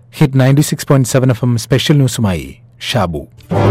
hit ninety six point seven F M special ന്യൂസുമായി ഷാബു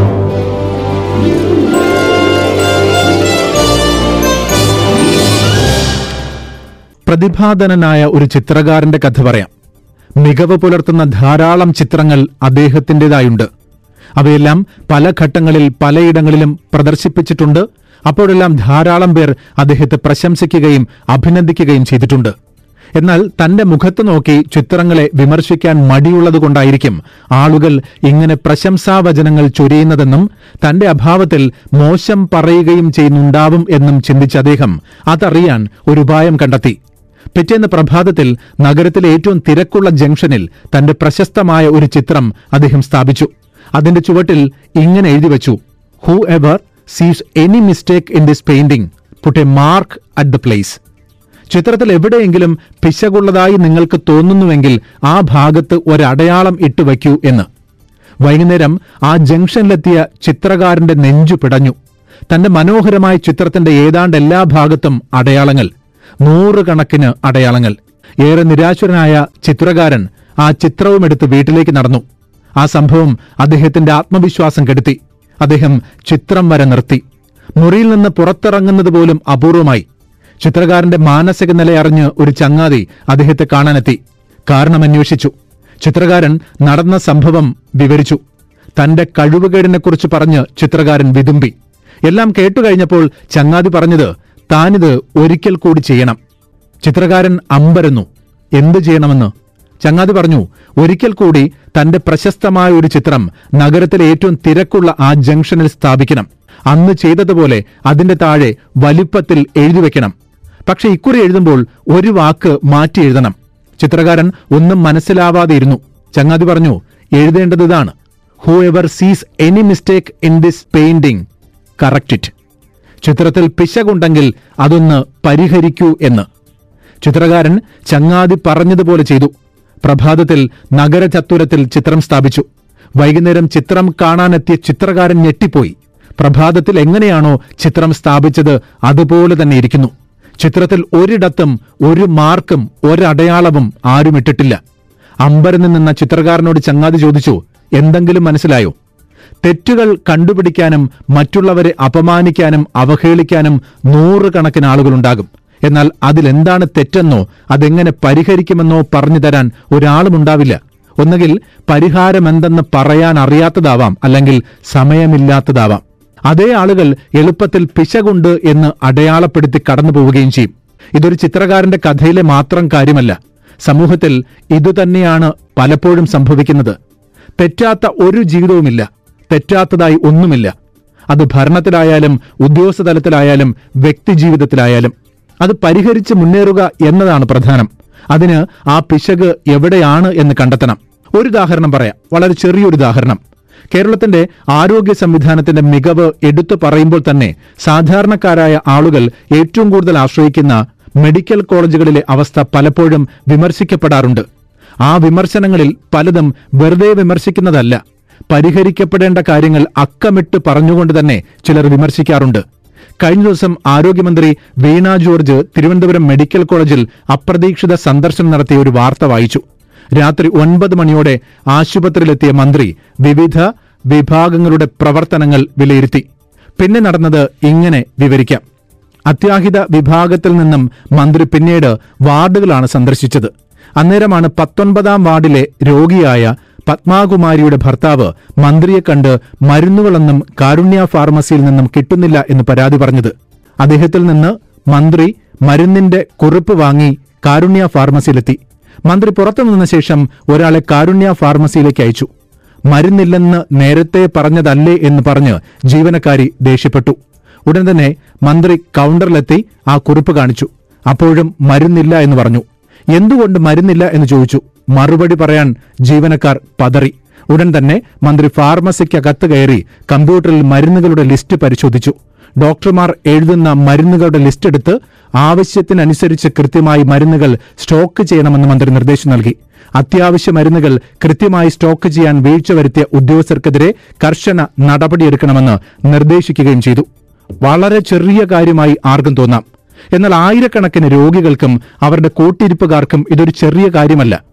പ്രതിഭാധനനായ ഒരു ചിത്രകാരന്റെ കഥ പറയാം മികവ് പുലർത്തുന്ന ധാരാളം ചിത്രങ്ങൾ അദ്ദേഹത്തിൻ്റെതായുണ്ട് അവയെല്ലാം പല ഘട്ടങ്ങളിൽ പലയിടങ്ങളിലും പ്രദർശിപ്പിച്ചിട്ടുണ്ട് അപ്പോഴെല്ലാം ധാരാളം പേർ അദ്ദേഹത്തെ പ്രശംസിക്കുകയും അഭിനന്ദിക്കുകയും ചെയ്തിട്ടുണ്ട് എന്നാൽ തന്റെ മുഖത്ത് നോക്കി ചിത്രങ്ങളെ വിമർശിക്കാൻ മടിയുള്ളതുകൊണ്ടായിരിക്കും ആളുകൾ ഇങ്ങനെ പ്രശംസാവചനങ്ങൾ ചൊരിയുന്നതെന്നും തന്റെ അഭാവത്തിൽ മോശം പറയുകയും ചെയ്യുന്നുണ്ടാവും എന്നും ചിന്തിച്ച അദ്ദേഹം അതറിയാൻ ഒരു ഉപായം കണ്ടെത്തി പിറ്റേന്ന് പ്രഭാതത്തിൽ നഗരത്തിലെ ഏറ്റവും തിരക്കുള്ള ജംഗ്ഷനിൽ തന്റെ പ്രശസ്തമായ ഒരു ചിത്രം അദ്ദേഹം സ്ഥാപിച്ചു അതിന്റെ ചുവട്ടിൽ ഇങ്ങനെ എഴുതി വച്ചു whoever sees any mistake in this painting put a mark at the place ചിത്രത്തിൽ എവിടെയെങ്കിലും പിശകുള്ളതായി നിങ്ങൾക്ക് തോന്നുന്നുവെങ്കിൽ ആ ഭാഗത്ത് ഒരടയാളം ഇട്ട് വയ്ക്കൂ എന്ന് വൈകുന്നേരം ആ ജംഗ്ഷനിലെത്തിയ ചിത്രകാരന്റെ നെഞ്ചു പിടഞ്ഞു തന്റെ മനോഹരമായ ചിത്രത്തിന്റെ ഏതാണ്ട് എല്ലാ ഭാഗത്തും അടയാളങ്ങൾ നൂറുകണക്കിന് അടയാളങ്ങൾ ഏറെ നിരാശനായ ചിത്രകാരൻ ആ ചിത്രവും എടുത്ത് വീട്ടിലേക്ക് നടന്നു ആ സംഭവം അദ്ദേഹത്തിന്റെ ആത്മവിശ്വാസം കെടുത്തി അദ്ദേഹം ചിത്രം വരെ നിർത്തി മുറിയിൽ നിന്ന് പുറത്തിറങ്ങുന്നത് പോലും അപൂർവമായി ചിത്രകാരന്റെ മാനസിക നില അറിഞ്ഞ് ഒരു ചങ്ങാതി അദ്ദേഹത്തെ കാണാനെത്തി കാരണമന്വേഷിച്ചു ചിത്രകാരൻ നടന്ന സംഭവം വിവരിച്ചു തന്റെ കഴിവുകേടിനെക്കുറിച്ച് പറഞ്ഞ് ചിത്രകാരൻ വിതുമ്പി എല്ലാം കേട്ടുകഴിഞ്ഞപ്പോൾ ചങ്ങാതി പറഞ്ഞത് താനിത് ഒരിക്കൽ കൂടി ചെയ്യണം ചിത്രകാരൻ അമ്പരന്നു എന്തു ചെയ്യണമെന്ന് ചങ്ങാതി പറഞ്ഞു ഒരിക്കൽ കൂടി തന്റെ പ്രശസ്തമായ ഒരു ചിത്രം നഗരത്തിലെ ഏറ്റവും തിരക്കുള്ള ആ ജംഗ്ഷനിൽ സ്ഥാപിക്കണം അന്ന് ചെയ്തതുപോലെ അതിന്റെ താഴെ വലിപ്പത്തിൽ എഴുതി വെക്കണം പക്ഷെ ഇക്കുറി എഴുതുമ്പോൾ ഒരു വാക്ക് മാറ്റി എഴുതണം ചിത്രകാരൻ ഒന്നും മനസ്സിലാവാതെ ഇരുന്നു ചങ്ങാതി പറഞ്ഞു എഴുതേണ്ടത് ഇതാണ് whoever sees any mistake in this painting correct it ചിത്രത്തിൽ പിശകുണ്ടെങ്കിൽ അതൊന്ന് പരിഹരിക്കൂ എന്ന് ചിത്രകാരൻ ചങ്ങാതി പറഞ്ഞതുപോലെ ചെയ്തു പ്രഭാതത്തിൽ നഗരചത്തുരത്തിൽ ചിത്രം സ്ഥാപിച്ചു വൈകുന്നേരം ചിത്രം കാണാനെത്തിയ ചിത്രകാരൻ ഞെട്ടിപ്പോയി പ്രഭാതത്തിൽ എങ്ങനെയാണോ ചിത്രം സ്ഥാപിച്ചത് അതുപോലെ തന്നെ ഇരിക്കുന്നു ചിത്രത്തിൽ ഒരിടത്തും ഒരു മാർക്കും ഒരടയാളവും ആരും ഇട്ടിട്ടില്ല അമ്പരന്ന് നിന്ന ചിത്രകാരനോട് ചങ്ങാതി ചോദിച്ചു എന്തെങ്കിലും മനസ്സിലായോ തെറ്റുകൾ കണ്ടുപിടിക്കാനും മറ്റുള്ളവരെ അപമാനിക്കാനും അവഹേളിക്കാനും നൂറുകണക്കിന് ആളുകളുണ്ടാകും എന്നാൽ അതിലെന്താണ് തെറ്റെന്നോ അതെങ്ങനെ പരിഹരിക്കുമെന്നോ പറഞ്ഞു തരാൻ ഒരാളുമുണ്ടാവില്ല ഒന്നുകിൽ പരിഹാരമെന്തെന്ന് പറയാൻ അറിയാത്തതാവാം അല്ലെങ്കിൽ സമയമില്ലാത്തതാവാം അതേ ആളുകൾ എളുപ്പത്തിൽ പിശകുണ്ട് എന്ന് അടയാളപ്പെടുത്തി കടന്നു പോവുകയും ചെയ്യും ഇതൊരു ചിത്രകാരന്റെ കഥയിലെ മാത്രം കാര്യമല്ല സമൂഹത്തിൽ ഇതുതന്നെയാണ് പലപ്പോഴും സംഭവിക്കുന്നത് തെറ്റാത്ത ഒരു ജീവിതവുമില്ല തെറ്റാത്തതായി ഒന്നുമില്ല അത് ഭരണത്തിലായാലും ഉദ്യോഗസ്ഥ തലത്തിലായാലും വ്യക്തിജീവിതത്തിലായാലും അത് പരിഹരിച്ച് മുന്നേറുക എന്നതാണ് പ്രധാനം അതിന് ആ പിശക് എവിടെയാണ് എന്ന് കണ്ടെത്തണം ഒരു ഉദാഹരണം പറയാം വളരെ ചെറിയൊരു ഉദാഹരണം കേരളത്തിന്റെ ആരോഗ്യ സംവിധാനത്തിന്റെ മികവ് എടുത്തു പറയുമ്പോൾ തന്നെ സാധാരണക്കാരായ ആളുകൾ ഏറ്റവും കൂടുതൽ ആശ്രയിക്കുന്ന മെഡിക്കൽ കോളേജുകളിലെ അവസ്ഥ പലപ്പോഴും വിമർശിക്കപ്പെടാറുണ്ട് ആ വിമർശനങ്ങളിൽ പലതും വെറുതെ വിമർശിക്കുന്നതല്ല പരിഹരിക്കപ്പെടേണ്ട കാര്യങ്ങൾ അക്കമിട്ട് പറഞ്ഞുകൊണ്ട് തന്നെ ചിലർ വിമർശിക്കാറുണ്ട് കഴിഞ്ഞ ദിവസം ആരോഗ്യമന്ത്രി വീണ ജോർജ് തിരുവനന്തപുരം മെഡിക്കൽ കോളേജിൽ അപ്രതീക്ഷിത സന്ദർശനം നടത്തിയ ഒരു വാർത്ത വായിച്ചു രാത്രി ഒൻപത് മണിയോടെ ആശുപത്രിയിലെത്തിയ മന്ത്രി വിവിധ വിഭാഗങ്ങളുടെ പ്രവർത്തനങ്ങൾ വിലയിരുത്തി പിന്നെ നടന്നത് ഇങ്ങനെ വിവരിക്കാം അത്യാഹിത വിഭാഗത്തിൽ നിന്നും മന്ത്രി പിന്നീട് വാർഡുകളാണ് സന്ദർശിച്ചത് അന്നേരമാണ് പത്തൊൻപതാം വാർഡിലെ രോഗിയായ പത്മാകുമാരിയുടെ ഭർത്താവ് മന്ത്രിയെ കണ്ട് മരുന്നുകളൊന്നും കാരുണ്യ ഫാർമസിയിൽ നിന്നും കിട്ടുന്നില്ല എന്ന് പരാതി പറഞ്ഞത് അദ്ദേഹത്തിൽ നിന്ന് മന്ത്രി മരുന്നിന്റെ കുറിപ്പ് വാങ്ങി കാരുണ്യ ഫാർമസിയിലെത്തി മന്ത്രി പുറത്തു നിന്ന ശേഷം ഒരാളെ കാരുണ്യ ഫാർമസിയിലേക്ക് അയച്ചു മരുന്നില്ലെന്ന് നേരത്തെ പറഞ്ഞതല്ലേ എന്ന് പറഞ്ഞ് ജീവനക്കാരി ദേഷ്യപ്പെട്ടു ഉടൻ തന്നെ മന്ത്രി കൗണ്ടറിലെത്തി ആ കുറിപ്പ് കാണിച്ചു അപ്പോഴും മരുന്നില്ല എന്ന് പറഞ്ഞു എന്തുകൊണ്ട് മരുന്നില്ല എന്ന് ചോദിച്ചു മറുപടി പറയാൻ ജീവനക്കാർ പതറി ഉടൻ തന്നെ മന്ത്രി ഫാർമസിക്കകത്ത് കയറി കമ്പ്യൂട്ടറിൽ മരുന്നുകളുടെ ലിസ്റ്റ് പരിശോധിച്ചു ഡോക്ടർമാർ എഴുതുന്ന മരുന്നുകളുടെ ലിസ്റ്റ് എടുത്ത് ആവശ്യത്തിനനുസരിച്ച് കൃത്യമായി മരുന്നുകൾ സ്റ്റോക്ക് ചെയ്യണമെന്ന് മന്ത്രി നിർദ്ദേശം നൽകി അത്യാവശ്യ മരുന്നുകൾ കൃത്യമായി സ്റ്റോക്ക് ചെയ്യാൻ വീഴ്ച വരുത്തിയ ഉദ്യോഗസ്ഥർക്കെതിരെ കർശന നടപടിയെടുക്കണമെന്ന് നിർദ്ദേശിക്കുകയും ചെയ്തു വളരെ ചെറിയ കാര്യമായി ആർക്കും തോന്നാം എന്നാൽ ആയിരക്കണക്കിന് രോഗികൾക്കും അവരുടെ കൂട്ടിരിപ്പുകാർക്കും ഇതൊരു ചെറിയ കാര്യമല്ല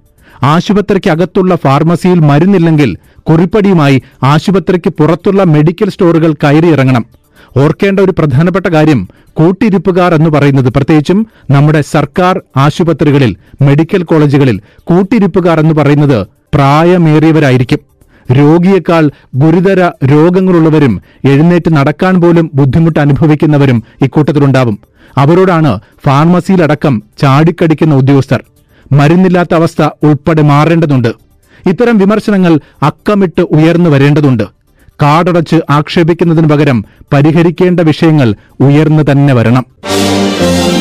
ആശുപത്രിക്ക് അകത്തുള്ള ഫാർമസിയിൽ മരുന്നില്ലെങ്കിൽ കുറിപ്പടിയുമായി ആശുപത്രിക്ക് പുറത്തുള്ള മെഡിക്കൽ സ്റ്റോറുകൾ കയറിയിറങ്ങണം ഓർക്കേണ്ട ഒരു പ്രധാനപ്പെട്ട കാര്യം കൂട്ടിരിപ്പുകാർ എന്ന് പറയുന്നത് പ്രത്യേകിച്ചും നമ്മുടെ സർക്കാർ ആശുപത്രികളിൽ മെഡിക്കൽ കോളേജുകളിൽ കൂട്ടിരിപ്പുകാർ എന്ന് പറയുന്നത് പ്രായമേറിയവരായിരിക്കും രോഗിയേക്കാൾ ഗുരുതര രോഗങ്ങളുള്ളവരും എഴുന്നേറ്റ് നടക്കാൻ പോലും ബുദ്ധിമുട്ട് അനുഭവിക്കുന്നവരും ഇക്കൂട്ടത്തിലുണ്ടാവും അവരോടാണ് ഫാർമസിയിലടക്കം ചാടിക്കടിക്കുന്ന ഉദ്യോഗസ്ഥർ മരുന്നില്ലാത്ത അവസ്ഥ ഉൾപ്പെടെ മാറേണ്ടതുണ്ട് ഇത്തരം വിമർശനങ്ങൾ അക്കമിട്ട് ഉയർന്നു വരേണ്ടതുണ്ട് കാടടച്ച് ആക്ഷേപിക്കുന്നതിന് പകരം പരിഹരിക്കേണ്ട വിഷയങ്ങൾ ഉയർന്നു തന്നെ വരണം